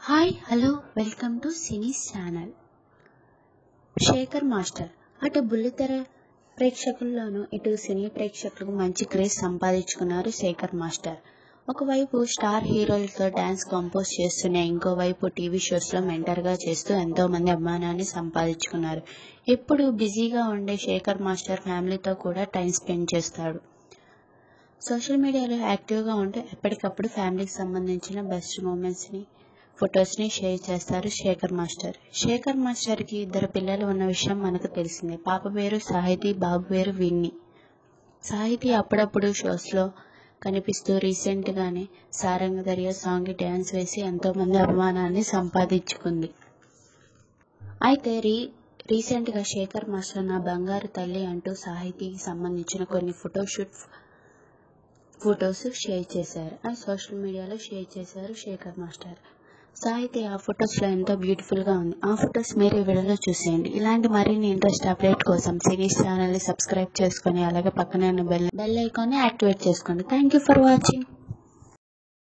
hi hello welcome to సినీస్ channel Shekhar master అటు బుల్లితెర ప్రేక్షకుల్లోనూ ఇటు సినీ ప్రేక్షకులకు మంచి క్రేజ్ సంపాదించుకున్నారు శేఖర్ మాస్టర్ ఒకవైపు స్టార్ హీరోలతో డ్యాన్స్ కంపోజ్ చేస్తూనే ఇంకోవైపు టీవీ షోస్లో మెంటర్గా చేస్తూ ఎంతో మంది అభిమానాన్ని సంపాదించుకున్నారు ఎప్పుడు బిజీగా ఉండే శేఖర్ మాస్టర్ ఫ్యామిలీతో కూడా టైం స్పెండ్ చేస్తాడు సోషల్ మీడియాలో యాక్టివ్గా ఉంటూ ఎప్పటికప్పుడు ఫ్యామిలీకి సంబంధించిన బెస్ట్ మూమెంట్స్ని ఫొటోస్ని షేర్ చేస్తారు శేఖర్ మాస్టర్ శేఖర్ మాస్టర్కి ఇద్దరు పిల్లలు ఉన్న విషయం మనకు తెలిసిందే పాప పేరు సాహితీ బాబు పేరు విన్ని సాహితీ అప్పుడప్పుడు షోస్లో కనిపిస్తూ రీసెంట్గానే సారంగదర్య సాంగ్ డ్యాన్స్ వేసి ఎంతోమంది అభిమానాన్ని సంపాదించుకుంది అయితే రీ రీసెంట్గా శేఖర్ మాస్టర్ నా బంగారు తల్లి అంటూ సాహితీకి సంబంధించిన కొన్ని ఫోటోషూట్ ఫొటోస్ షేర్ చేశారు అది సోషల్ మీడియాలో షేర్ చేశారు శేఖర్ మాస్టర్ సాహితీ ఆ ఫొటోస్లో ఎంతో బ్యూటిఫుల్గా ఉంది ఆ ఫొటోస్ మీరు ఈ వీడియోలో చూసేయండి ఇలాంటి మరిన్ని ఇంట్రెస్ట్ అప్డేట్ కోసం సిరీస్ ఛానల్ని సబ్స్క్రైబ్ చేసుకొని అలాగే పక్కనే ఉన్న బెల్ బెల్ ఐకాన్ని యాక్టివేట్ చేసుకోండి థ్యాంక్ యూ ఫర్ వాచింగ్